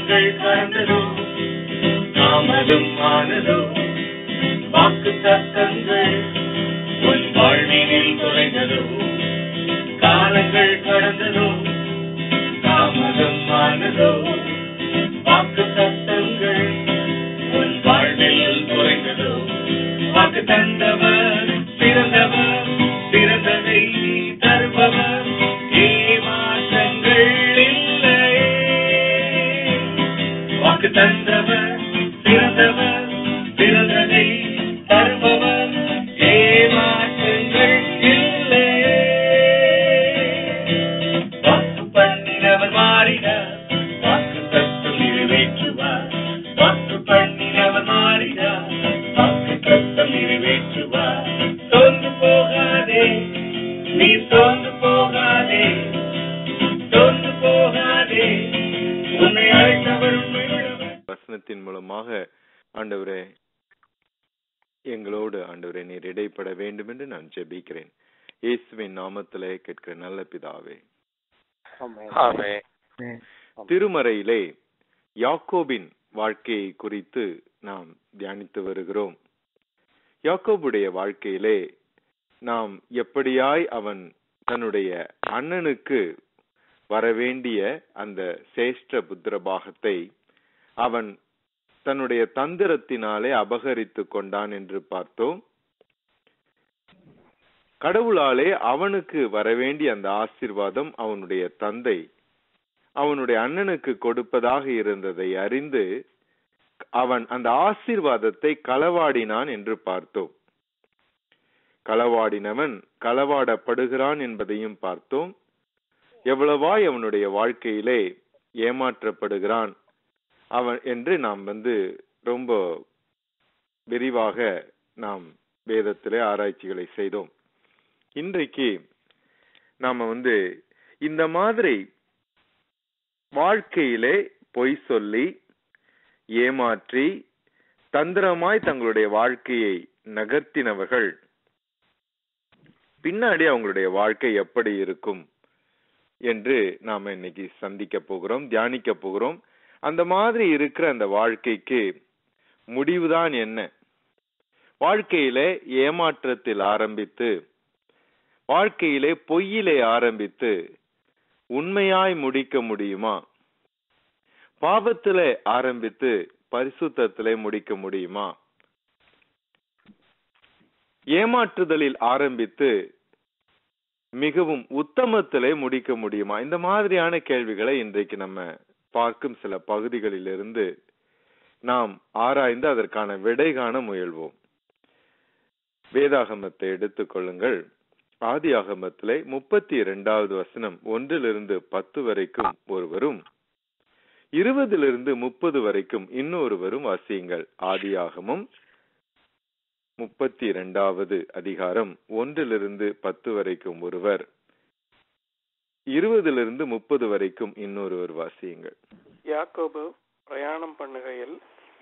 காலங்கள் கடந்ததோ தாமதம் ஆனதோ வாக்கு தத்தங்கள் உன் வாழ்வினில் தொலைந்ததோ காலங்கள் கடந்ததோ தாமதம் ஆனதோ வாக்கு தத்தங்கள் உன் வாழ்வில் குறைந்ததோ வாக்கு தந்தவர் பிறந்தவர் பிறந்ததை தருபவர் ஏமாற்றங்கள் இல்லையே வாக்கு தந்தவர் பிறந்தவர் பிறந்ததை தருபவர் ஏமாற்றங்கள் இல்லையே வாக்கு பண்ணினவர் மாறினார் வாக்கு தத்துவம் நிறைவேற்றுவார் வாக்கு பண்ணினவர் மாறினார் வாக்கு தத்துவம் நிறைவேற்றுவார் தோன்று போகாதே நீ தோன்று போகாதே தோன்று போகாதே உன்னை அழைத்தவர் உண்மை உள்ளவர் வசனத்தின் மூலமாக ஆண்டவரே எங்களோடு ஆண்டவரே நீர் இடைப்பட வேண்டும் என்று நான் ஜெபிக்கிறேன் இயேசுவின் நாமத்திலே கேட்கிற நல்ல பிதாவே ஆமே திருமறையிலே யாக்கோபின் வாழ்க்கையை குறித்து நாம் தியானித்து வருகிறோம் யாக்கோபுடைய வாழ்க்கையிலே நாம் எப்படியாய் அவன் தன்னுடைய அண்ணனுக்கு வரவேண்டிய அந்த சேஷ்ட புத்திர பாகத்தை அவன் தன்னுடைய தந்திரத்தினாலே அபகரித்து கொண்டான் என்று பார்த்தோம் கடவுளாலே அவனுக்கு வரவேண்டிய அந்த ஆசீர்வாதம் அவனுடைய தந்தை அவனுடைய அண்ணனுக்கு கொடுப்பதாக இருந்ததை அறிந்து அவன் அந்த ஆசீர்வாதத்தை களவாடினான் என்று பார்த்தோம் களவாடினவன் களவாடப்படுகிறான் என்பதையும் பார்த்தோம் எவ்வளவாய் அவனுடைய வாழ்க்கையிலே ஏமாற்றப்படுகிறான் அவன் என்று நாம் வந்து ரொம்ப விரிவாக நாம் வேதத்திலே ஆராய்ச்சிகளை செய்தோம் இன்றைக்கு நாம வந்து இந்த மாதிரி வாழ்க்கையிலே பொய் சொல்லி ஏமாற்றி தந்திரமாய் தங்களுடைய வாழ்க்கையை நகர்த்தினவர்கள் பின்னாடி அவங்களுடைய வாழ்க்கை எப்படி இருக்கும் என்று நாம இன்னைக்கு சந்திக்க போகிறோம் தியானிக்க போகிறோம் அந்த மாதிரி இருக்கிற அந்த வாழ்க்கைக்கு முடிவுதான் என்ன வாழ்க்கையிலே ஏமாற்றத்தில் ஆரம்பித்து வாழ்க்கையிலே பொய்யிலே ஆரம்பித்து உண்மையாய் முடிக்க முடியுமா பாவத்திலே ஆரம்பித்து பரிசுத்தத்திலே முடிக்க முடியுமா ஏமாற்றுதலில் ஆரம்பித்து மிகவும் உத்தமத்திலே முடிக்க முடியுமா இந்த மாதிரியான கேள்விகளை இன்றைக்கு நம்ம பார்க்கும் சில பகுதிகளிலிருந்து நாம் ஆராய்ந்து அதற்கான விடை காண முயல்வோம் வேதாகமத்தை எடுத்துக்கொள்ளுங்கள் ஆதியாகமத்திலே முப்பத்தி இரண்டாவது வசனம் ஒன்றிலிருந்து பத்து வரைக்கும் ஒருவரும் இருபதிலிருந்து முப்பது வரைக்கும் இன்னொருவரும் வாசியுங்கள் ஆதியாகமும் முப்பத்தி இரண்டாவது அதிகாரம் ஒன்றிலிருந்து பத்து வரைக்கும் ஒருவர் இருபதிலிருந்து முப்பது வரைக்கும் இன்னொருவர் வாசியுங்கள் யாக்கோபு பிரயாணம் பண்ணுகையில்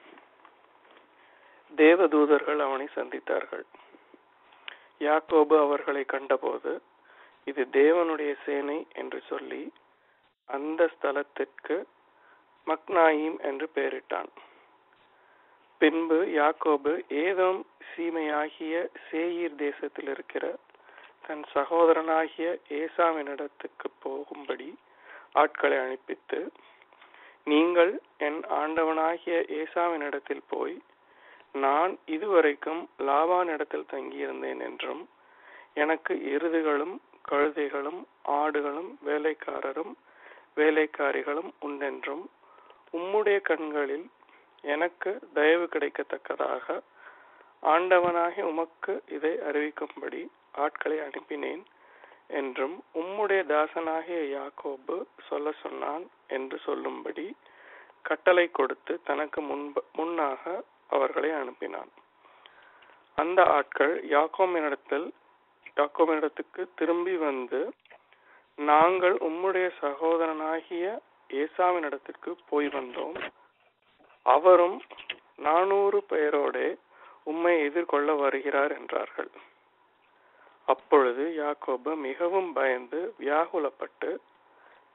தேவதூதர்கள் அவனை சந்தித்தார்கள் யாக்கோபு அவர்களை கண்டபோது இது தேவனுடைய சேனை என்று சொல்லி அந்த ஸ்தலத்திற்கு மக்னாயிம் என்று பெயரிட்டான் பின்பு யாக்கோபு ஏதோம் சீமையாகிய சேயீர் தேசத்தில் இருக்கிற தன் சகோதரனாகிய ஏசாவினிடத்துக்கு போகும்படி ஆட்களை அனுப்பித்து நீங்கள் என் ஆண்டவனாகிய ஏசாவினிடத்தில் போய் நான் இதுவரைக்கும் லாபானிடத்தில் தங்கியிருந்தேன் என்றும் எனக்கு எருதுகளும் கழுதைகளும் ஆடுகளும் வேலைக்காரரும் வேலைக்காரிகளும் உண்டென்றும் உம்முடைய கண்களில் எனக்கு தயவு கிடைக்கத்தக்கதாக ஆண்டவனாகிய உமக்கு இதை அறிவிக்கும்படி ஆட்களை அனுப்பினேன் என்றும் உம்முடைய தாசனாகிய யாக்கோபு சொல்ல சொன்னான் என்று சொல்லும்படி கட்டளை கொடுத்து தனக்கு முன்ப முன்னாக அவர்களை அனுப்பினான் அந்த ஆட்கள் யாக்கோமினிடத்தில் யாக்கோமினிடத்துக்கு திரும்பி வந்து நாங்கள் உம்முடைய சகோதரனாகிய ஏசாவினிடத்திற்கு போய் வந்தோம் அவரும் நானூறு பேரோடே உம்மை எதிர்கொள்ள வருகிறார் என்றார்கள் அப்பொழுது யாக்கோபு மிகவும் பயந்து வியாகுலப்பட்டு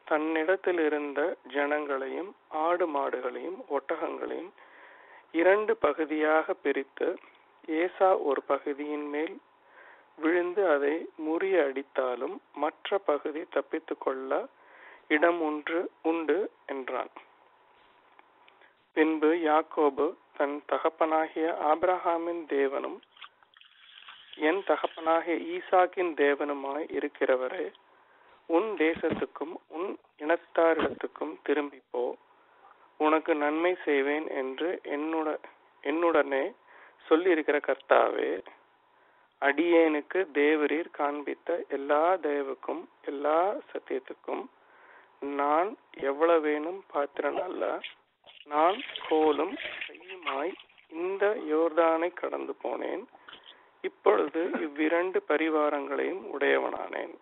தன்னிடத்தில் இருந்த ஜனங்களையும் ஆடு மாடுகளையும் ஒட்டகங்களையும் இரண்டு பகுதியாக பிரித்து ஏசா ஒரு பகுதியின் மேல் விழுந்து அதை முறிய அடித்தாலும் மற்ற பகுதி தப்பித்துக் கொள்ள இடம் ஒன்று உண்டு என்றான் பின்பு யாக்கோபு தன் தகப்பனாகிய ஆபிரகாமின் தேவனும் என் தகப்பனாகிய ஈசாக்கின் தேவனுமாய் இருக்கிறவரே உன் தேசத்துக்கும் உன் இனத்தாரிடத்துக்கும் திரும்பி போ உனக்கு நன்மை செய்வேன் என்று என்னுட என்னுடனே சொல்லியிருக்கிற கர்த்தாவே அடியேனுக்கு தேவரீர் காண்பித்த எல்லா தயவுக்கும் எல்லா சத்தியத்துக்கும் நான் எவ்வளவேனும் பாத்திரன் அல்ல நான் கோலும் கையுமாய் இந்த யோர்தானை கடந்து போனேன் இப்பொழுது இவ்விரண்டு பரிவாரங்களையும் உடையவனானேன்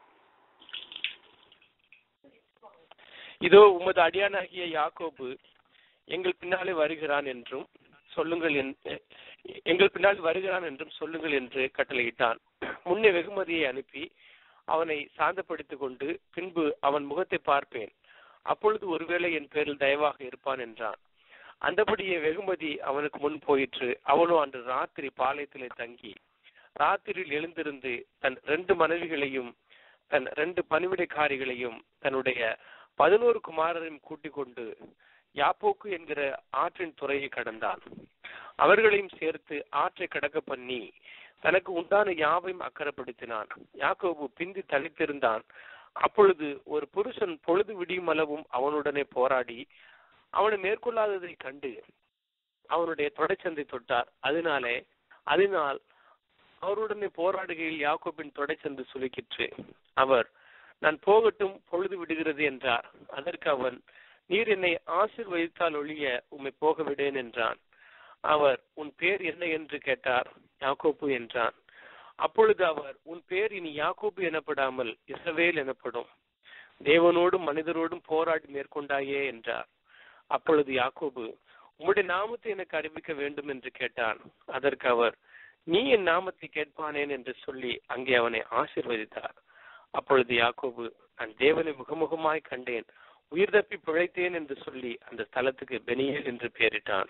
இதோ உமது அடியானாகிய யாக்கோபு எங்கள் பின்னாலே வருகிறான் என்றும் சொல்லுங்கள் என்- எங்கள் பின்னால் வருகிறான் என்றும் சொல்லுங்கள் என்று கட்டளையிட்டான் முன்னே வெகுமதியை அனுப்பி அவனை சாந்தப்படுத்திக் கொண்டு பின்பு அவன் முகத்தை பார்ப்பேன் அப்பொழுது ஒருவேளை என் பேரில் தயவாக இருப்பான் என்றான் அந்தபடியே வெகுமதி அவனுக்கு முன் போயிற்று அவனோ அன்று ராத்திரி பாளையத்திலே தங்கி ராத்திரியில் எழுந்திருந்து தன் ரெண்டு மனைவிகளையும் தன் ரெண்டு பணிவிடைக்காரிகளையும் தன்னுடைய பதினோரு குமாரரையும் கூட்டிக் கொண்டு யாப்போக்கு என்கிற ஆற்றின் துறையை கடந்தான் அவர்களையும் சேர்த்து ஆற்றை கடக்க பண்ணி தனக்கு உண்டான யாவையும் அக்கறைப்படுத்தினான் யாக்கோபு பிந்தி தனித்திருந்தான் அப்பொழுது ஒரு புருஷன் பொழுது விடியும் அளவும் அவனுடனே போராடி அவனை மேற்கொள்ளாததை கண்டு அவனுடைய தொடைச்சந்தை தொட்டார் அதனாலே அதனால் அவருடனே போராடுகையில் யாக்கோபின் தொடைச்சந்து சுலுக்கிற்று அவர் நான் போகட்டும் பொழுது விடுகிறது என்றார் அதற்கு அவன் நீர் என்னை ஆசீர்வதித்தால் ஒழிய உம்மை போக விடேன் என்றான் அவர் உன் பேர் என்ன என்று கேட்டார் யாக்கோபு என்றான் அப்பொழுது அவர் உன் பேர் இனி யாக்கோபு எனப்படாமல் இஸ்ரவேல் எனப்படும் தேவனோடும் மனிதரோடும் போராடி மேற்கொண்டாயே என்றார் அப்பொழுது யாக்கோபு உம்முடைய நாமத்தை எனக்கு அறிவிக்க வேண்டும் என்று கேட்டான் அதற்கு அவர் நீ என் நாமத்தை கேட்பானேன் என்று சொல்லி அங்கே அவனை ஆசீர்வதித்தார் அப்பொழுது யாக்கோபு நான் தேவனை முகமுகமாய் கண்டேன் உயிர் தப்பி பிழைத்தேன் என்று சொல்லி அந்த ஸ்தலத்துக்கு பெனியேல் என்று பெயரிட்டான்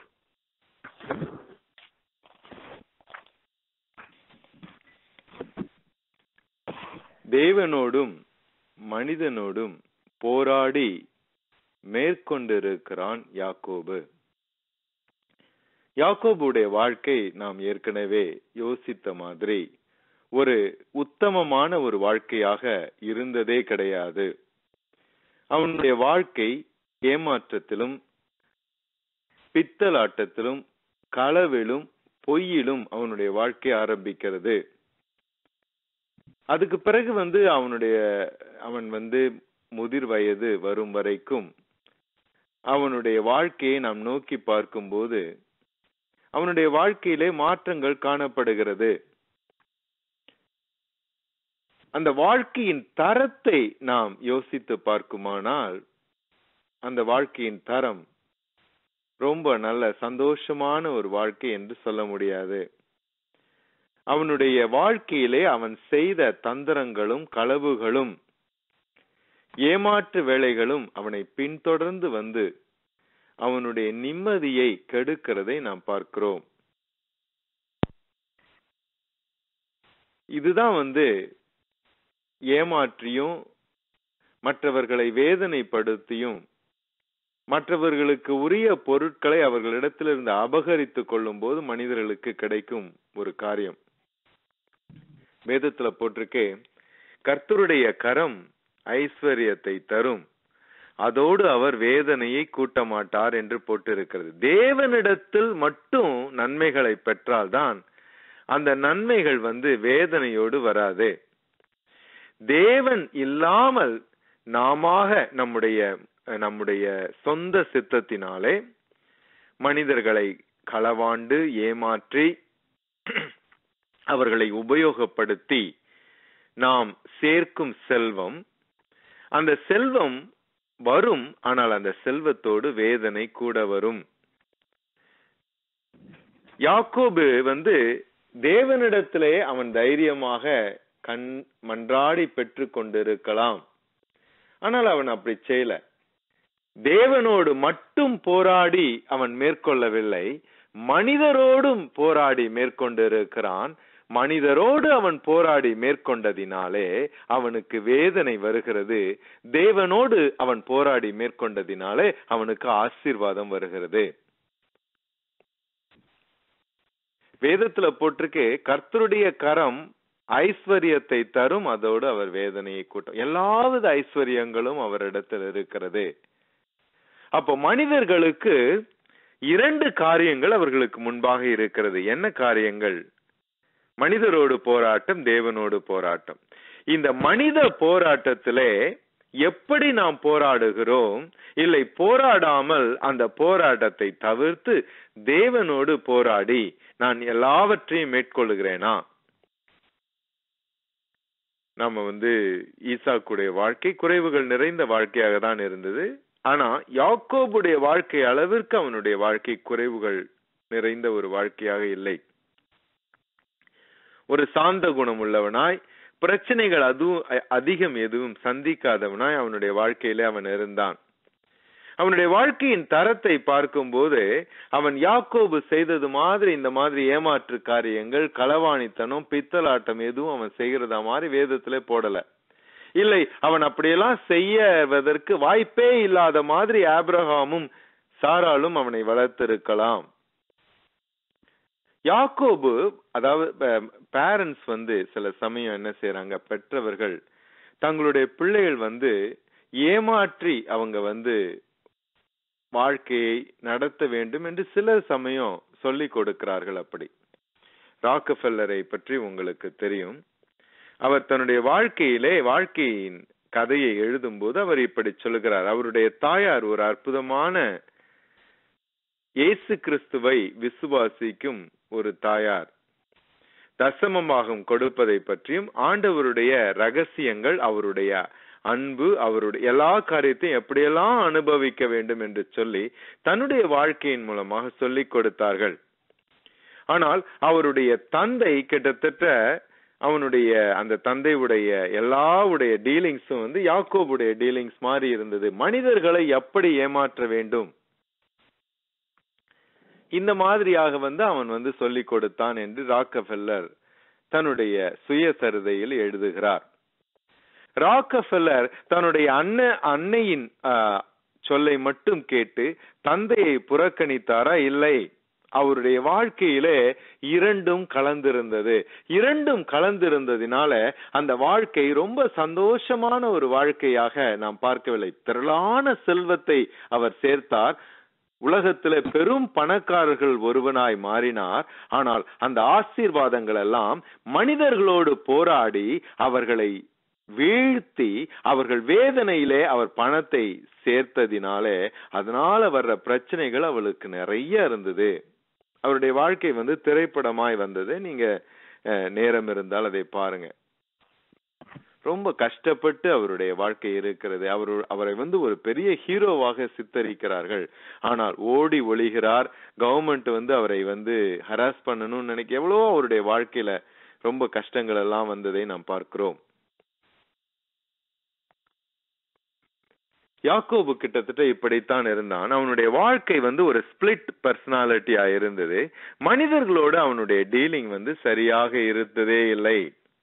தேவனோடும் மனிதனோடும் போராடி மேற்கொண்டிருக்கிறான் யாக்கோபு யாக்கோபுடைய வாழ்க்கை நாம் ஏற்கனவே யோசித்த மாதிரி ஒரு உத்தமமான ஒரு வாழ்க்கையாக இருந்ததே கிடையாது அவனுடைய வாழ்க்கை ஏமாற்றத்திலும் பித்தலாட்டத்திலும் களவிலும் பொய்யிலும் அவனுடைய வாழ்க்கை ஆரம்பிக்கிறது அதுக்கு பிறகு வந்து அவனுடைய அவன் வந்து முதிர் வயது வரும் வரைக்கும் அவனுடைய வாழ்க்கையை நாம் நோக்கி பார்க்கும்போது அவனுடைய வாழ்க்கையிலே மாற்றங்கள் காணப்படுகிறது அந்த வாழ்க்கையின் தரத்தை நாம் யோசித்து பார்க்குமானால் அந்த வாழ்க்கையின் தரம் ரொம்ப நல்ல சந்தோஷமான ஒரு வாழ்க்கை என்று சொல்ல முடியாது அவனுடைய வாழ்க்கையிலே அவன் செய்த தந்திரங்களும் களவுகளும் ஏமாற்று வேலைகளும் அவனை பின்தொடர்ந்து வந்து அவனுடைய நிம்மதியை கெடுக்கிறதை நாம் பார்க்கிறோம் இதுதான் வந்து ஏமாற்றியும் மற்றவர்களை வேதனைப்படுத்தியும் மற்றவர்களுக்கு உரிய பொருட்களை அவர்களிடத்திலிருந்து அபகரித்துக் கொள்ளும் போது மனிதர்களுக்கு கிடைக்கும் ஒரு காரியம் வேதத்துல போட்டிருக்கே கர்த்தருடைய கரம் ஐஸ்வர்யத்தை தரும் அதோடு அவர் வேதனையை கூட்ட மாட்டார் என்று போட்டிருக்கிறது தேவனிடத்தில் மட்டும் நன்மைகளை பெற்றால்தான் அந்த நன்மைகள் வந்து வேதனையோடு வராது தேவன் இல்லாமல் நாமாக நம்முடைய நம்முடைய சொந்த சித்தத்தினாலே மனிதர்களை களவாண்டு ஏமாற்றி அவர்களை உபயோகப்படுத்தி நாம் சேர்க்கும் செல்வம் அந்த செல்வம் வரும் ஆனால் அந்த செல்வத்தோடு வேதனை கூட வரும் யாக்கோபு வந்து தேவனிடத்திலே அவன் தைரியமாக கண் மன்றாடி பெற்று கொண்டிருக்கலாம் ஆனால் அவன் அப்படி செய்யல தேவனோடு மட்டும் போராடி அவன் மேற்கொள்ளவில்லை மனிதரோடும் போராடி மேற்கொண்டிருக்கிறான் மனிதரோடு அவன் போராடி மேற்கொண்டதினாலே அவனுக்கு வேதனை வருகிறது தேவனோடு அவன் போராடி மேற்கொண்டதினாலே அவனுக்கு ஆசீர்வாதம் வருகிறது வேதத்துல போட்டிருக்கு கர்த்தருடைய கரம் ஐஸ்வர்யத்தை தரும் அதோடு அவர் வேதனையை கூட்டும் எல்லாவித ஐஸ்வர்யங்களும் அவரிடத்தில் இருக்கிறது அப்போ மனிதர்களுக்கு இரண்டு காரியங்கள் அவர்களுக்கு முன்பாக இருக்கிறது என்ன காரியங்கள் மனிதரோடு போராட்டம் தேவனோடு போராட்டம் இந்த மனித போராட்டத்திலே எப்படி நாம் போராடுகிறோம் இல்லை போராடாமல் அந்த போராட்டத்தை தவிர்த்து தேவனோடு போராடி நான் எல்லாவற்றையும் மேற்கொள்ளுகிறேனா நம்ம வந்து ஈசாக்குடைய வாழ்க்கை குறைவுகள் நிறைந்த வாழ்க்கையாக தான் இருந்தது ஆனா யாக்கோபுடைய வாழ்க்கை அளவிற்கு அவனுடைய வாழ்க்கை குறைவுகள் நிறைந்த ஒரு வாழ்க்கையாக இல்லை ஒரு சாந்த குணம் உள்ளவனாய் பிரச்சனைகள் அதுவும் அ- அதிகம் எதுவும் சந்திக்காதவனாய் அவனுடைய வாழ்க்கையிலே அவன் இருந்தான் அவனுடைய வாழ்க்கையின் தரத்தை பார்க்கும்போது அவன் யாக்கோபு செய்தது மாதிரி இந்த மாதிரி ஏமாற்று காரியங்கள் களவாணித்தனம் பித்தலாட்டம் எதுவும் அவன் செய்கிறதா மாதிரி வேதத்திலே போடல இல்லை அவன் அப்படியெல்லாம் செய்யவதற்கு வாய்ப்பே இல்லாத மாதிரி ஆபிரகாமும் சாராலும் அவனை வளர்த்திருக்கலாம் யாக்கோபு அதாவது பேரண்ட்ஸ் வந்து சில சமயம் என்ன செய்யறாங்க பெற்றவர்கள் தங்களுடைய பிள்ளைகள் வந்து ஏமாற்றி அவங்க வந்து வாழ்க்கையை நடத்த வேண்டும் என்று சில சமயம் சொல்லிக் கொடுக்கிறார்கள் அப்படி ராக்கஃபெல்லரை பற்றி உங்களுக்கு தெரியும் அவர் தன்னுடைய வாழ்க்கையிலே வாழ்க்கையின் கதையை எழுதும்போது அவர் இப்படி சொல்லுகிறார் அவருடைய தாயார் ஒரு அற்புதமான இயேசு கிறிஸ்துவை விசுவாசிக்கும் ஒரு தாயார் தசமமாகும் கொடுப்பதை பற்றியும் ஆண்டவருடைய ரகசியங்கள் அவருடைய அன்பு அவருடைய எல்லா காரியத்தையும் எப்படியெல்லாம் அனுபவிக்க வேண்டும் என்று சொல்லி தன்னுடைய வாழ்க்கையின் மூலமாக சொல்லிக் கொடுத்தார்கள் ஆனால் அவருடைய தந்தை கிட்டத்தட்ட அவனுடைய அந்த தந்தையுடைய எல்லாவுடைய டீலிங்ஸும் வந்து யாக்கோபுடைய டீலிங்ஸ் மாதிரி இருந்தது மனிதர்களை எப்படி ஏமாற்ற வேண்டும் இந்த மாதிரியாக வந்து அவன் வந்து சொல்லிக் கொடுத்தான் என்று ராக்கஃபெல்லர் தன்னுடைய சுயசரிதையில் எழுதுகிறார் ராக்கஃபெல்லர் தன்னுடைய அண்ண அன்னையின் ஆஹ், சொல்லை மட்டும் கேட்டு தந்தையை புறக்கணித்தாரா இல்லை அவருடைய வாழ்க்கையிலே இரண்டும் கலந்திருந்தது இரண்டும் கலந்திருந்ததினால அந்த வாழ்க்கை ரொம்ப சந்தோஷமான ஒரு வாழ்க்கையாக நாம் பார்க்கவில்லை திரளான செல்வத்தை அவர் சேர்த்தார் உலகத்திலே பெரும் பணக்காரர்கள் ஒருவனாய் மாறினார் ஆனால் அந்த ஆசீர்வாதங்கள் எல்லாம் மனிதர்களோடு போராடி அவர்களை வீழ்த்தி அவர்கள் வேதனையிலே அவர் பணத்தை சேர்த்ததினாலே அதனால வர்ற பிரச்சனைகள் அவளுக்கு நிறைய இருந்தது அவருடைய வாழ்க்கை வந்து திரைப்படமாய் வந்தது நீங்க அஹ், நேரம் இருந்தால் அதை பாருங்க ரொம்ப கஷ்டப்பட்டு அவருடைய வாழ்க்கை இருக்கிறது அவர் அவரை வந்து ஒரு பெரிய ஹீரோவாக சித்தரிக்கிறார்கள் ஆனால் ஓடி ஒளிகிறார் கவர்மெண்ட் வந்து அவரை வந்து ஹராஸ் பண்ணணும்னு நினைக்க எவ்வளவோ அவருடைய வாழ்க்கையில ரொம்ப கஷ்டங்கள் எல்லாம் வந்ததை நாம் பார்க்கிறோம் யாக்கோபு கிட்டத்தட்ட இப்படித்தான் இருந்தான் அவனுடைய வாழ்க்கை வந்து ஒரு ஸ்பிளிட் பர்சனாலிட்டியா இருந்தது மனிதர்களோடு அவனுடைய டீலிங் வந்து சரியாக இருந்ததே இல்லை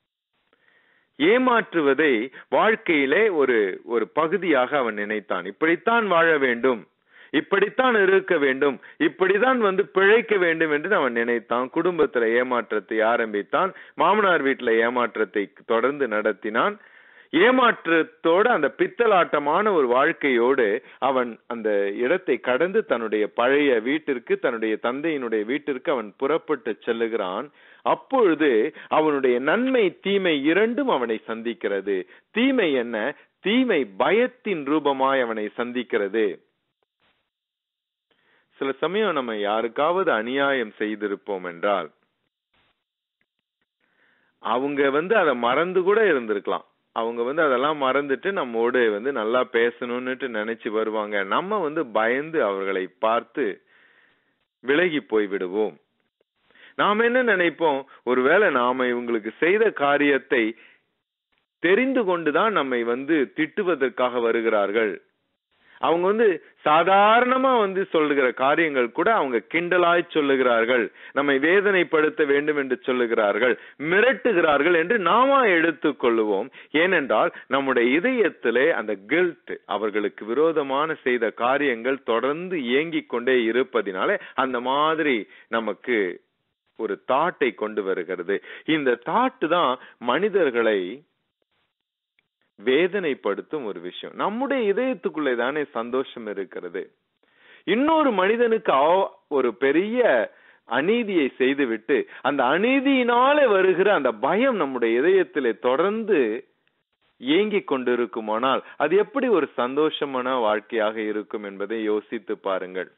ஏமாற்றுவதை வாழ்க்கையிலே ஒரு ஒரு பகுதியாக அவன் நினைத்தான் இப்படித்தான் வாழ வேண்டும் இப்படித்தான் இருக்க வேண்டும் இப்படிதான் வந்து பிழைக்க வேண்டும் என்று அவன் நினைத்தான் குடும்பத்துல ஏமாற்றத்தை ஆரம்பித்தான் மாமனார் வீட்டுல ஏமாற்றத்தை தொடர்ந்து நடத்தினான் ஏமாற்றத்தோட அந்த பித்தலாட்டமான ஒரு வாழ்க்கையோடு அவன் அந்த இடத்தை கடந்து தன்னுடைய பழைய வீட்டிற்கு தன்னுடைய தந்தையினுடைய வீட்டிற்கு அவன் புறப்பட்டு செல்லுகிறான் அப்பொழுது அவனுடைய நன்மை தீமை இரண்டும் அவனை சந்திக்கிறது தீமை என்ன தீமை பயத்தின் ரூபமாய் அவனை சந்திக்கிறது சில சமயம் நம்ம யாருக்காவது அநியாயம் செய்திருப்போம் என்றால் அவங்க வந்து அதை மறந்து கூட இருந்திருக்கலாம் அவங்க வந்து அதெல்லாம் மறந்துட்டு நம்மோடு வந்து நல்லா பேசணும்னுட்டு நினைச்சு வருவாங்க நம்ம வந்து பயந்து அவர்களை பார்த்து விலகி போய் விடுவோம் நாம என்ன நினைப்போம் ஒருவேளை நாம இவங்களுக்கு செய்த காரியத்தை தெரிந்து கொண்டுதான் நம்மை வந்து திட்டுவதற்காக வருகிறார்கள் அவங்க வந்து சாதாரணமா வந்து சொல்லுகிற காரியங்கள் கூட அவங்க கிண்டலாய் சொல்லுகிறார்கள் நம்மை வேதனைப்படுத்த வேண்டும் என்று சொல்லுகிறார்கள் மிரட்டுகிறார்கள் என்று நாம எடுத்துக் கொள்ளுவோம் ஏனென்றால் நம்முடைய இதயத்திலே அந்த கில்ட் அவர்களுக்கு விரோதமான செய்த காரியங்கள் தொடர்ந்து இயங்கிக் கொண்டே இருப்பதினாலே அந்த மாதிரி நமக்கு ஒரு தாட்டை கொண்டு வருகிறது இந்த தாட்டு தான் மனிதர்களை வேதனைப்படுத்தும் ஒரு விஷயம் நம்முடைய இதயத்துக்குள்ளே தானே சந்தோஷம் இருக்கிறது இன்னொரு மனிதனுக்கு அவ- ஒரு பெரிய அநீதியை செய்துவிட்டு அந்த அநீதியினாலே வருகிற அந்த பயம் நம்முடைய இதயத்திலே தொடர்ந்து ஏங்கிக் கொண்டிருக்குமானால் அது எப்படி ஒரு சந்தோஷமான வாழ்க்கையாக இருக்கும் என்பதை யோசித்து பாருங்கள்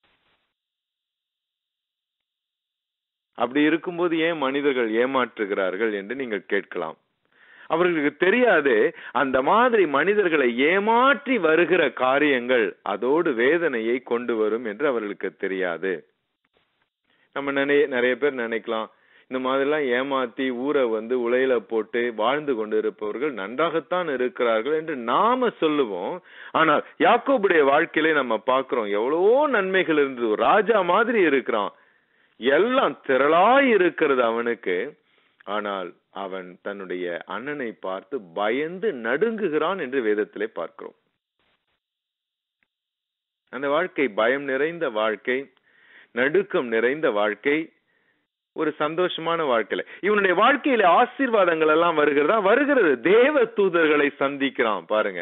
அப்படி இருக்கும்போது ஏன் மனிதர்கள் ஏமாற்றுகிறார்கள் என்று நீங்கள் கேட்கலாம் அவர்களுக்கு தெரியாது அந்த மாதிரி மனிதர்களை ஏமாற்றி வருகிற காரியங்கள் அதோடு வேதனையை கொண்டு வரும் என்று அவர்களுக்கு தெரியாது நம்ம நிறைய நிறைய பேர் நினைக்கலாம் இந்த மாதிரிலாம் ஏமாத்தி ஊரை வந்து உலையில போட்டு வாழ்ந்து கொண்டு இருப்பவர்கள் நன்றாகத்தான் இருக்கிறார்கள் என்று நாம சொல்லுவோம் ஆனால் யாக்கோபுடைய வாழ்க்கையிலே நம்ம பார்க்கிறோம் எவ்வளவோ நன்மைகள் இருந்தது ஒரு ராஜா மாதிரி இருக்கிறான் எல்லாம் திரளாய் இருக்கிறது அவனுக்கு ஆனால் அவன் தன்னுடைய அண்ணனை பார்த்து பயந்து நடுங்குகிறான் என்று வேதத்திலே பார்க்கிறோம் அந்த வாழ்க்கை பயம் நிறைந்த வாழ்க்கை நடுக்கம் நிறைந்த வாழ்க்கை ஒரு சந்தோஷமான வாழ்க்கையில இவனுடைய வாழ்க்கையில ஆசீர்வாதங்கள் எல்லாம் வருகிறதா வருகிறது தேவ தூதர்களை சந்திக்கிறான் பாருங்க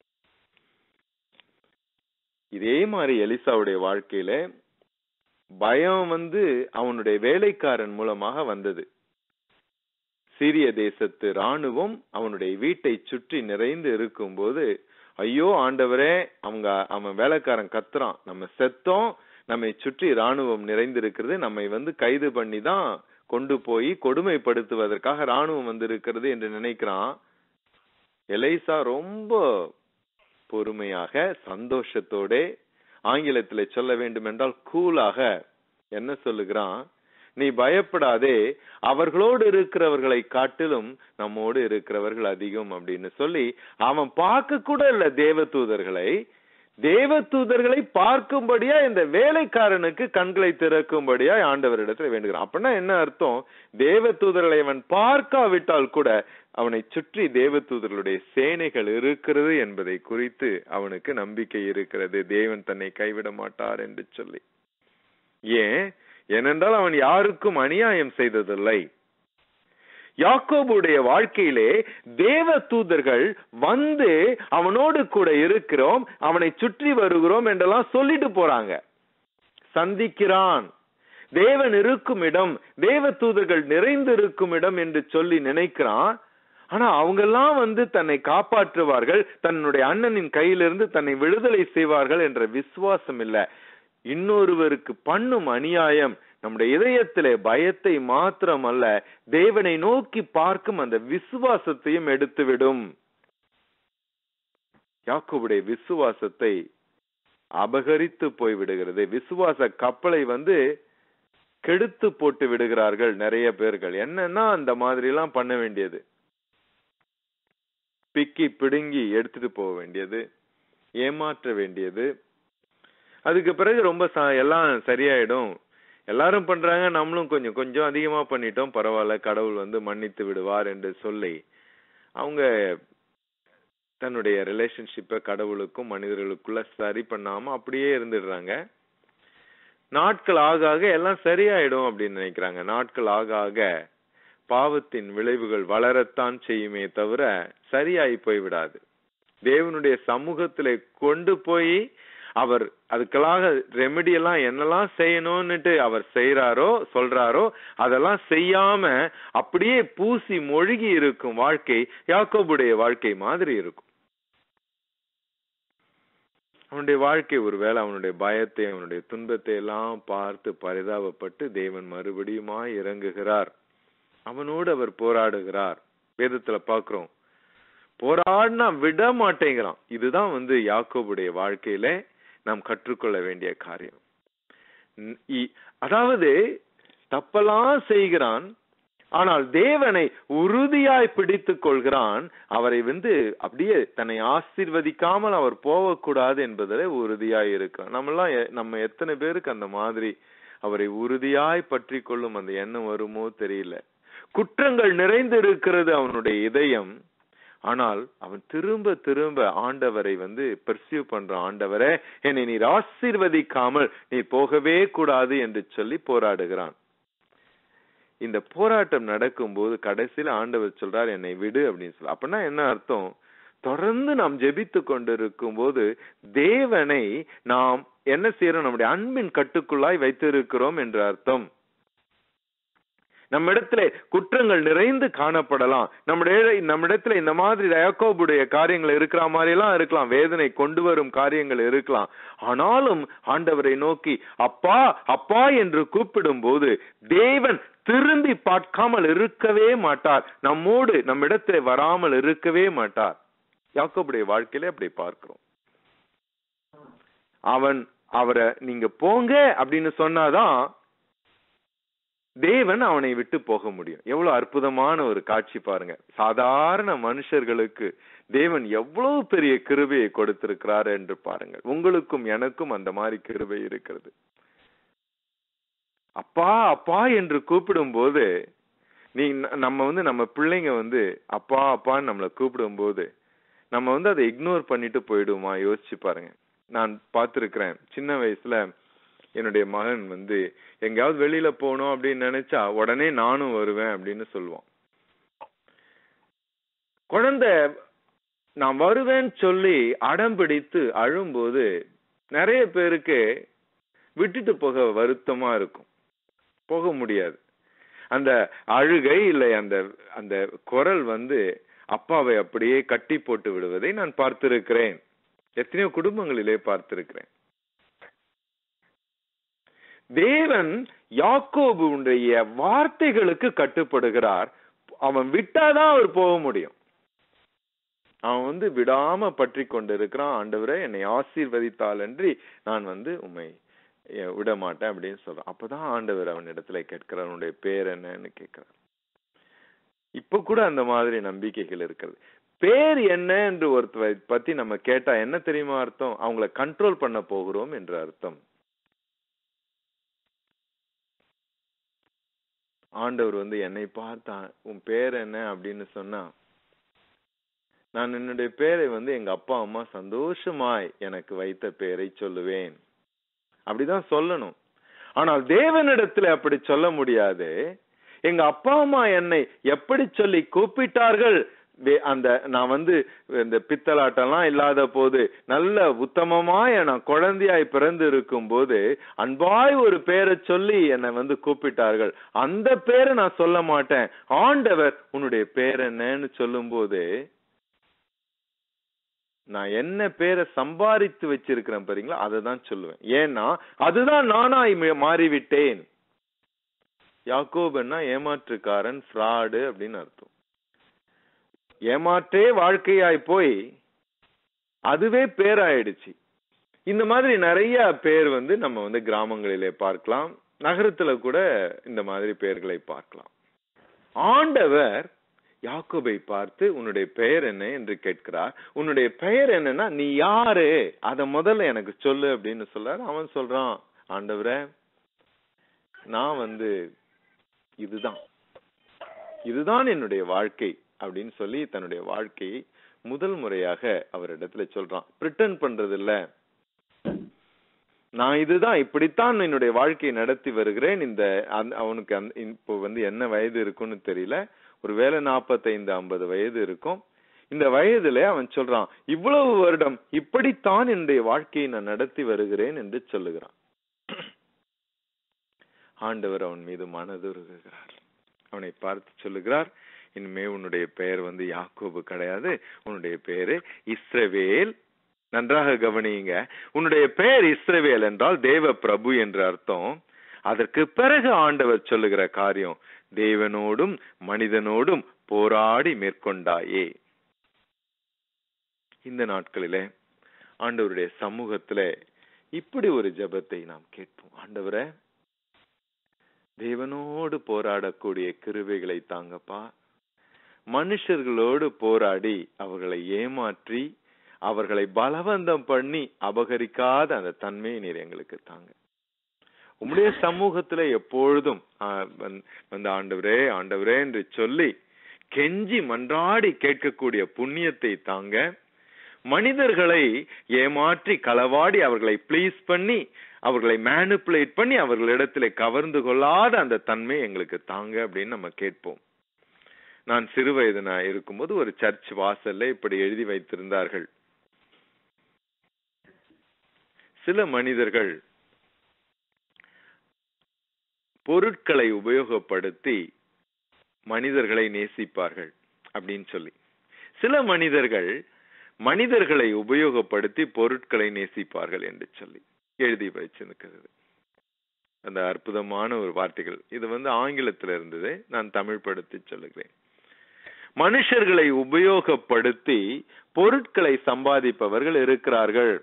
இதே மாதிரி எலிசாவுடைய வாழ்க்கையில பயம் வந்து அவனுடைய வேலைக்காரன் மூலமாக வந்தது சீரிய தேசத்து ராணுவம் அவனுடைய வீட்டை சுற்றி நிறைந்து இருக்கும்போது ஐயோ ஆண்டவரே அவங்க அவன் வேலைக்காரன் கத்துறான் நம்ம செத்தோம் நம்மை சுற்றி ராணுவம் நிறைந்திருக்கிறது நம்மை வந்து கைது பண்ணி தான் கொண்டு போய் கொடுமைப்படுத்துவதற்காக ராணுவம் வந்திருக்கிறது என்று நினைக்கிறான் எலைசா ரொம்ப பொறுமையாக சந்தோஷத்தோட ஆங்கிலத்திலே சொல்ல வேண்டும் என்றால் கூலாக என்ன சொல்லுகிறான் நீ பயப்படாதே அவர்களோடு இருக்கிறவர்களை காட்டிலும் நம்மோடு இருக்கிறவர்கள் அதிகம் அப்படின்னு சொல்லி அவன் பார்க்க கூட இல்ல தேவ தூதர்களை தேவ தூதர்களை பார்க்கும்படியா இந்த வேலைக்காரனுக்கு கண்களை திறக்கும்படியா ஆண்டவரிடத்துல வேண்டுகிறான் அப்படின்னா என்ன அர்த்தம் தேவ தூதர்களை அவன் பார்க்காவிட்டால் கூட அவனை சுற்றி தேவ தூதர்களுடைய சேனைகள் இருக்கிறது என்பதை குறித்து அவனுக்கு நம்பிக்கை இருக்கிறது தேவன் தன்னை கைவிட மாட்டார் என்று சொல்லி ஏன் ஏனென்றால் அவன் யாருக்கும் அநியாயம் செய்ததில்லை யாக்கோபுடைய வாழ்க்கையிலே தேவ தூதர்கள் வந்து அவனோடு கூட இருக்கிறோம் அவனை சுற்றி வருகிறோம் என்றெல்லாம் சொல்லிட்டு போறாங்க சந்திக்கிறான் தேவன் இருக்கும் இடம் தேவ தூதர்கள் நிறைந்து இருக்கும் இடம் என்று சொல்லி நினைக்கிறான் ஆனா அவங்கெல்லாம் வந்து தன்னை காப்பாற்றுவார்கள் தன்னுடைய அண்ணனின் கையிலிருந்து தன்னை விடுதலை செய்வார்கள் என்ற விசுவாசம் இல்ல இன்னொருவருக்கு பண்ணும் அநியாயம் நம்முடைய இதயத்திலே பயத்தை மாத்திரம் அல்ல தேவனை நோக்கி பார்க்கும் அந்த விசுவாசத்தையும் எடுத்துவிடும் யாக்கோபுடைய விசுவாசத்தை அபகரித்து போய் விடுகிறது விசுவாச கப்பலை வந்து கெடுத்து போட்டு விடுகிறார்கள் நிறைய பேர்கள் என்னன்னா அந்த மாதிரி எல்லாம் பண்ண வேண்டியது பிக்கி பிடுங்கி எடுத்துட்டு போக வேண்டியது ஏமாற்ற வேண்டியது அதுக்கு பிறகு ரொம்ப ச- எல்லாம் சரியாயிடும் எல்லாரும் பண்றாங்க நம்மளும் கொஞ்சம் கொஞ்சம் அதிகமா பண்ணிட்டோம் பரவாயில்ல கடவுள் வந்து மன்னித்து விடுவார் என்று சொல்லி அவங்க தன்னுடைய ரிலேஷன்ஷிப்பை கடவுளுக்கும் மனிதர்களுக்குள்ள சரி பண்ணாம அப்படியே இருந்துடுறாங்க நாட்கள் ஆக ஆக எல்லாம் சரியாயிடும் அப்படின்னு நினைக்கிறாங்க நாட்கள் ஆக ஆக பாவத்தின் விளைவுகள் வளரத்தான் செய்யுமே தவிர சரியாயி போய்விடாது தேவனுடைய சமூகத்திலே கொண்டு போய் அவர் அதுக்கெல்லாம் ரெமெடி எல்லாம் என்னெல்லாம் செய்யணும்னுட்டு அவர் செய்யறாரோ சொல்றாரோ அதெல்லாம் செய்யாம அப்படியே பூசி மொழிகி இருக்கும் வாழ்க்கை யாக்கோபுடைய வாழ்க்கை மாதிரி இருக்கும் அவனுடைய வாழ்க்கை ஒருவேளை அவனுடைய பயத்தை அவனுடைய துன்பத்தை எல்லாம் பார்த்து பரிதாபப்பட்டு தேவன் மறுபடியுமாய் இறங்குகிறார் அவனோடு அவர் போராடுகிறார் வேதத்துல பாக்குறோம் போராடினா விட மாட்டேங்கிறான் இதுதான் வந்து யாக்கோபுடைய வாழ்க்கையில நாம் கற்றுக்கொள்ள வேண்டிய காரியம் ந- இ- அதாவது தப்பெல்லாம் செய்கிறான் ஆனால் தேவனை உறுதியாய் பிடித்துக் கொள்கிறான் அவரை வந்து அப்படியே தன்னை ஆசீர்வதிக்காமல் அவர் போகக்கூடாது என்பதிலே உறுதியாய் இருக்கிறான் நம்மெல்லாம் எ- நம்ம எத்தனை பேருக்கு அந்த மாதிரி அவரை உறுதியாய் பற்றி கொள்ளும் அந்த எண்ணம் வருமோ தெரியல குற்றங்கள் நிறைந்து இருக்கிறது அவனுடைய இதயம் ஆனால் அவன் திரும்ப திரும்ப ஆண்டவரை வந்து பெர்சியூ பண்ற ஆண்டவரே என்னை நீர் ஆசீர்வதிக்காமல் நீர் போகவே கூடாது என்று சொல்லி போராடுகிறான் இந்த போராட்டம் நடக்கும்போது கடைசியில ஆண்டவர் சொல்றார் என்னை விடு அப்படின்னு சொல்லி அப்படின்னா என்ன அர்த்தம் தொடர்ந்து நாம் ஜெபித்து கொண்டிருக்கும் போது தேவனை நாம் என்ன செய்யறோம் நம்முடைய அன்பின் கட்டுக்குள்ளாய் வைத்திருக்கிறோம் என்று அர்த்தம் நம்ம இடத்துல குற்றங்கள் நிறைந்து காணப்படலாம் நம்முடைய நம்மிடத்துல இந்த மாதிரி யாக்கோபுடைய காரியங்கள் இருக்கிற மாதிரி எல்லாம் இருக்கலாம் வேதனை கொண்டு வரும் காரியங்கள் இருக்கலாம் ஆனாலும் ஆண்டவரை நோக்கி அப்பா அப்பா என்று கூப்பிடும் போது தேவன் திரும்பி பார்க்காமல் இருக்கவே மாட்டார் நம்மோடு நம்மிடத்துல வராமல் இருக்கவே மாட்டார் யாக்கோபுடைய வாழ்க்கையில அப்படி பார்க்கிறோம் அவன் அவரை நீங்க போங்க அப்படின்னு சொன்னாதான் தேவன் அவனை விட்டு போக முடியும் எவ்வளவு அற்புதமான ஒரு காட்சி பாருங்க சாதாரண மனுஷர்களுக்கு தேவன் எவ்வளவு பெரிய கிருபையை கொடுத்திருக்கிறார் என்று பாருங்கள் உங்களுக்கும் எனக்கும் அந்த மாதிரி கிருபை இருக்கிறது அப்பா அப்பா என்று கூப்பிடும் போது நீ நம்ம வந்து நம்ம பிள்ளைங்க வந்து அப்பா அப்பான்னு நம்மளை கூப்பிடும் போது நம்ம வந்து அதை இக்னோர் பண்ணிட்டு போயிடுவோமா யோசிச்சு பாருங்க நான் பார்த்திருக்கிறேன் சின்ன வயசுல என்னுடைய மகன் வந்து எங்கேயாவது வெளியில போகணும் அப்படின்னு நினைச்சா உடனே நானும் வருவேன் அப்படின்னு சொல்லுவான் குழந்தை நான் வருவேன்னு சொல்லி அடம் பிடித்து அழும்போது நிறைய பேருக்கு விட்டுட்டு போக வருத்தமா இருக்கும் போக முடியாது அந்த அழுகை இல்லை அந்த அந்த குரல் வந்து அப்பாவை அப்படியே கட்டி போட்டு விடுவதை நான் பார்த்திருக்கிறேன் எத்தனையோ குடும்பங்களிலே பார்த்திருக்கிறேன் தேவன் யாக்கோபுடைய வார்த்தைகளுக்கு கட்டுப்படுகிறார் அவன் விட்டாதான் அவர் போக முடியும் அவன் வந்து விடாம பற்றி கொண்டிருக்கிறான் ஆண்டவரே என்னை ஆசீர்வதித்தால் அன்றி நான் வந்து உண்மை விட மாட்டேன் அப்படின்னு சொல்றான் அப்பதான் ஆண்டவர் அவன் இடத்துல கேட்கிறார் உன்னுடைய பேர் என்னன்னு கேட்கிறார் இப்ப கூட அந்த மாதிரி நம்பிக்கைகள் இருக்கிறது பேர் என்ன என்று ஒருத்தரை பத்தி நம்ம கேட்டா என்ன தெரியுமா அர்த்தம் அவங்கள கண்ட்ரோல் பண்ண போகிறோம் என்று அர்த்தம் ஆண்டவர் வந்து என்னை பார்த்தா உன் பேர் என்ன அப்படின்னு சொன்னா நான் என்னுடைய பேரை வந்து எங்க அப்பா அம்மா சந்தோஷமாய் எனக்கு வைத்த பேரை சொல்லுவேன் அப்படிதான் சொல்லணும் ஆனால் தேவனிடத்துல அப்படி சொல்ல முடியாது எங்க அப்பா அம்மா என்னை எப்படி சொல்லி கூப்பிட்டார்கள் அந்த நான் வந்து இந்த பித்தலாட்டம்லாம் இல்லாத போது நல்ல உத்தமமாய் நான் குழந்தையாய் பிறந்து இருக்கும் போது அன்பாய் ஒரு பேரை சொல்லி என்னை வந்து கூப்பிட்டார்கள் அந்த பேரை நான் சொல்ல மாட்டேன் ஆண்டவர் உன்னுடைய பேர் என்னன்னு சொல்லும் போது நான் என்ன பேரை சம்பாதித்து வச்சிருக்கிறேன் பாருங்களா அதை தான் சொல்லுவேன் ஏன்னா அதுதான் நானாய் மாறிவிட்டேன் யாக்கோபன்னா ஏமாற்றுக்காரன் ஃப்ராடு அப்படின்னு அர்த்தம் ஏமாற்றே வாழ்க்கையாய் போய் அதுவே பேராயிடுச்சு இந்த மாதிரி நிறைய பேர் வந்து நம்ம வந்து கிராமங்களிலே பார்க்கலாம் நகரத்துல கூட இந்த மாதிரி பெயர்களை பார்க்கலாம் ஆண்டவர் யாக்கோபை பார்த்து உன்னுடைய பெயர் என்ன என்று கேட்கிறார் உன்னுடைய பெயர் என்னன்னா நீ யாரு அத முதல்ல எனக்கு சொல்லு அப்படின்னு சொல்றாரு அவன் சொல்றான் ஆண்டவரே நான் வந்து இதுதான் இதுதான் என்னுடைய வாழ்க்கை அப்படின்னு சொல்லி தன்னுடைய வாழ்க்கையை முதல் முறையாக அவரிடத்துல சொல்றான் பிரிட்டன் பண்றது இல்ல நான் இதுதான் இப்படித்தான் என்னுடைய வாழ்க்கையை நடத்தி வருகிறேன் இந்த அவனுக்கு இப்போ வந்து என்ன வயது இருக்குன்னு தெரியல ஒருவேளை நாற்பத்தைந்து ஐம்பது வயது இருக்கும் இந்த வயதுல அவன் சொல்றான் இவ்வளவு வருடம் இப்படித்தான் என்னுடைய வாழ்க்கையை நான் நடத்தி வருகிறேன் என்று சொல்லுகிறான் ஆண்டவர் அவன் மீது மனதுருகிறார் அவனை பார்த்து சொல்லுகிறார் இனிமே உன்னுடைய பெயர் வந்து யாக்கோபு கிடையாது உன்னுடைய பெயரு இஸ்ரவேல் நன்றாக கவனியுங்க உன்னுடைய பெயர் இஸ்ரவேல் என்றால் தேவ பிரபு என்று அர்த்தம் அதற்கு பிறகு ஆண்டவர் சொல்லுகிற காரியம் தேவனோடும் மனிதனோடும் போராடி மேற்கொண்டாயே இந்த நாட்களிலே ஆண்டவருடைய சமூகத்திலே இப்படி ஒரு ஜபத்தை நாம் கேட்போம் ஆண்டவரே தேவனோடு போராடக்கூடிய கிருபைகளை தாங்கப்பா மனுஷர்களோடு போராடி அவர்களை ஏமாற்றி அவர்களை பலவந்தம் பண்ணி அபகரிக்காத அந்த தன்மையை நீர் எங்களுக்கு தாங்க உம்முடைய சமூகத்துல எப்பொழுதும் ஆ, வந்து- வந்து ஆண்டவரே ஆண்டவரே என்று சொல்லி கெஞ்சி மன்றாடி கேட்கக்கூடிய புண்ணியத்தை தாங்க மனிதர்களை ஏமாற்றி களவாடி அவர்களை ப்ளீஸ் பண்ணி அவர்களை மேனிப்புலேட் பண்ணி அவர்களிடத்துல கவர்ந்து கொள்ளாத அந்த தன்மை எங்களுக்கு தாங்க அப்படின்னு நம்ம கேட்போம் நான் சிறு வயதுனா இருக்கும்போது ஒரு சர்ச் வாசல்ல இப்படி எழுதி வைத்திருந்தார்கள் சில மனிதர்கள் பொருட்களை உபயோகப்படுத்தி மனிதர்களை நேசிப்பார்கள் அப்படின்னு சொல்லி சில மனிதர்கள் மனிதர்களை உபயோகப்படுத்தி பொருட்களை நேசிப்பார்கள் என்று சொல்லி எழுதி வச்சிருக்கிறது அந்த அற்புதமான ஒரு வார்த்தைகள் இது வந்து ஆங்கிலத்தில் இருந்தது நான் தமிழ் படுத்தி சொல்லுகிறேன் மனுஷர்களை உபயோகப்படுத்தி பொருட்களை சம்பாதிப்பவர்கள் இருக்கிறார்கள்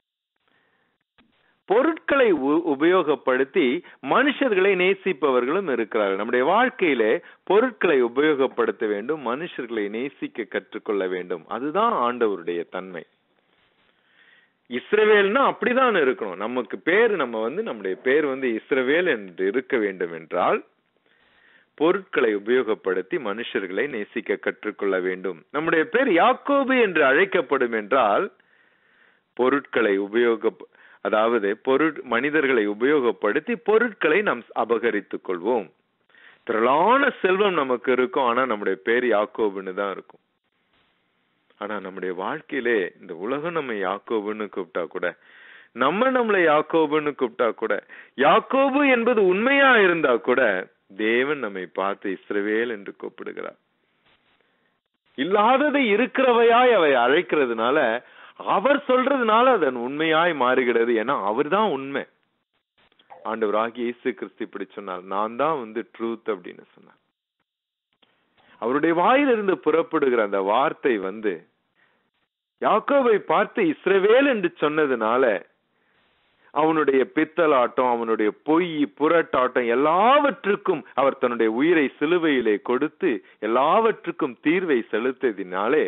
பொருட்களை உ- உபயோகப்படுத்தி மனுஷர்களை நேசிப்பவர்களும் இருக்கிறார்கள் நம்முடைய வாழ்க்கையிலே பொருட்களை உபயோகப்படுத்த வேண்டும் மனுஷர்களை நேசிக்க கற்றுக்கொள்ள வேண்டும் அதுதான் ஆண்டவருடைய தன்மை இஸ்ரவேல்னா அப்படிதான் இருக்கணும் நமக்கு பேர் நம்ம வந்து நம்முடைய பேர் வந்து இஸ்ரவேல் என்று இருக்க வேண்டும் என்றால் பொருட்களை உபயோகப்படுத்தி மனுஷர்களை நேசிக்க கற்றுக்கொள்ள வேண்டும் நம்முடைய பேர் யாக்கோபு என்று அழைக்கப்படும் என்றால் பொருட்களை உபயோக அதாவது பொருட் மனிதர்களை உபயோகப்படுத்தி பொருட்களை நாம் அபகரித்துக் கொள்வோம் திரளான செல்வம் நமக்கு இருக்கும் ஆனா நம்முடைய பேர் யாக்கோபுன்னு தான் இருக்கும் ஆனா நம்முடைய வாழ்க்கையிலே இந்த உலகம் நம்ம யாக்கோபுன்னு கூப்பிட்டா கூட நம்ம நம்மளை யாக்கோபுன்னு கூப்பிட்டா கூட யாக்கோபு என்பது உண்மையா இருந்தா கூட தேவன் நம்மை பார்த்து இஸ்ரவேல் என்று கூப்பிடுகிறார் இல்லாததை இருக்கிறவையாய் அவை அழைக்கிறதுனால அவர் சொல்றதுனால அதன் உண்மையாய் மாறுகிறது ஏன்னா அவர்தான் உண்மை ஆண்டவராகிய இயேசு கிறிஸ்து இப்படி சொன்னார் நான் தான் வந்து ட்ரூத் அப்படின்னு சொன்னார் அவருடைய வாயிலிருந்து புறப்படுகிற அந்த வார்த்தை வந்து யாக்கோவை பார்த்து இஸ்ரவேல் என்று சொன்னதுனால அவனுடைய பித்தலாட்டம் அவனுடைய பொய் புரட்டாட்டம் எல்லாவற்றுக்கும் அவர் தன்னுடைய உயிரை சிலுவையிலே கொடுத்து எல்லாவற்றுக்கும் தீர்வை செலுத்தியதினாலே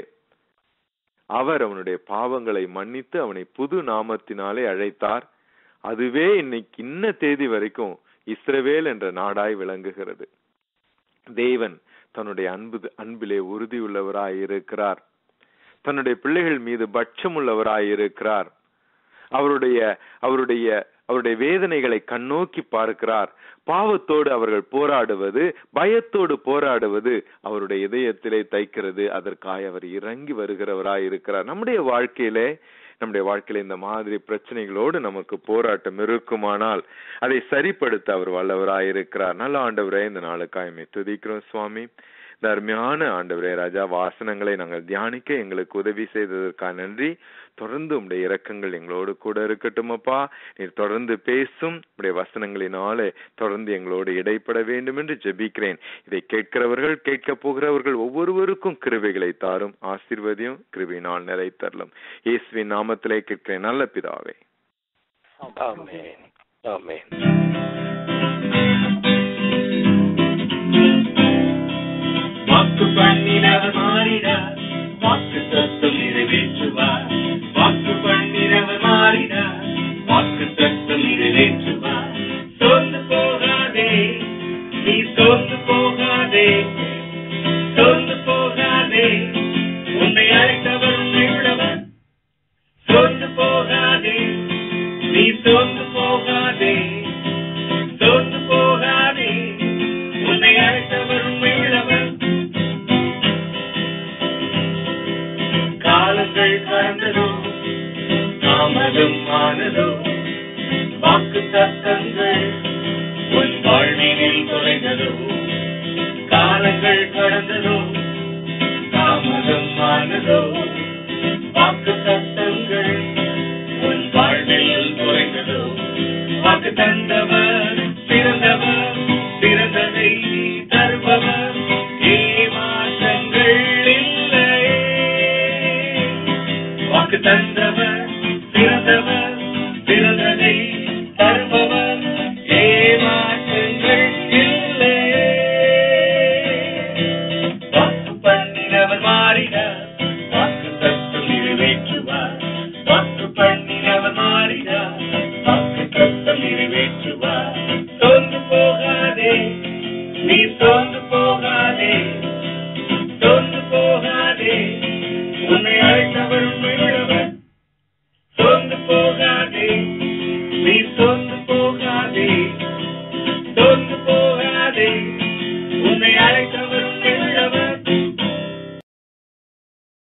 அவர் அவனுடைய பாவங்களை மன்னித்து அவனை புது நாமத்தினாலே அழைத்தார் அதுவே இன்னைக்கு இன்ன தேதி வரைக்கும் இஸ்ரவேல் என்ற நாடாய் விளங்குகிறது தேவன் தன்னுடைய அன்பு அன்பிலே உறுதியுள்ளவராய் இருக்கிறார் தன்னுடைய பிள்ளைகள் மீது பட்சம் உள்ளவராய் இருக்கிறார் அவருடைய அவருடைய அவருடைய வேதனைகளை கண்ணோக்கி பார்க்கிறார் பாவத்தோடு அவர்கள் போராடுவது பயத்தோடு போராடுவது அவருடைய இதயத்திலே தைக்கிறது அதற்காக அவர் இறங்கி வருகிறவராய் இருக்கிறார் நம்முடைய வாழ்க்கையிலே நம்முடைய வாழ்க்கையில இந்த மாதிரி பிரச்சனைகளோடு நமக்கு போராட்டம் இருக்குமானால் அதை சரிப்படுத்த அவர் வல்லவராய் இருக்கிறார் நல்ல ஆண்டவரே இந்த நாளுக்காயமே துதிக்கிறோம் சுவாமி இந்த அருமையான ஆண்டவரே ராஜா வாசனங்களை நாங்கள் தியானிக்க எங்களுக்கு உதவி செய்ததற்காக நன்றி தொடர்ந்து உடைய இரக்கங்கள் எங்களோடு கூட இருக்கட்டும் அப்பா நீர் தொடர்ந்து பேசும் உடைய வசனங்களினாலே தொடர்ந்து எங்களோடு இடைப்பட வேண்டும் என்று ஜெபிக்கிறேன் இதை கேட்கிறவர்கள் கேட்க போகிறவர்கள் ஒவ்வொருவருக்கும் கிருபைகளை தாரும் ஆசீர்வதியும் கிருபையினால் நிறைத்தரலும் இயேசுவின் நாமத்திலே கேட்கிறேன் நல்ல பிதாவே ஆமென் ஆமென் வாக்கு பண்ணினவர் மாறினார் வாக்கு தத்துவம் நிறைவேற்றுவார் வாக்கு பண்ணினவர் மாறினார் வாக்கு தத்துவம் நிறைவேற்றுவார் சோர்ந்து போகாதே நீ சோர்ந்து போகாதே சோர்ந்து போகாதே உன்னை அழைத்தவர் உன்னை உள்ளவர் சோர்ந்து போகாதே நீ சோர்ந்து போகாதே சோர்ந்து போகாதே உன்னை அழைத்தவர் உண்மை உள்ளவர் காலங்கள் கடந்ததோ தாமதம் ஆனதோ வாக்கு தத்தங்கள் உன் வாழ்வினில் தொலைந்ததோ காலங்கள் கடந்ததோ தாமதம் ஆனதோ வாக்கு தத்தங்கள் உன் வாழ்வில் தொலைந்ததோ வாக்கு தந்தவர் பிறந்தவர் பிறந்ததை தருபவர் ஏமாற்றங்கள் இல்லையே வாக்கு தந்தவர் பிறந்தவர் பிறந்ததை தருபவர் ஏமாற்றங்கள் இல்லை நீ சோர்ந்து போகாதே சோர்ந்து போகாதே உன்னை அழைத்தவர் உண்மையுள்ளவர் சோர்ந்து போகாதே நீ சோர்ந்து போகாதே சோர்ந்து போகாதே உன்னை அழைத்தவர்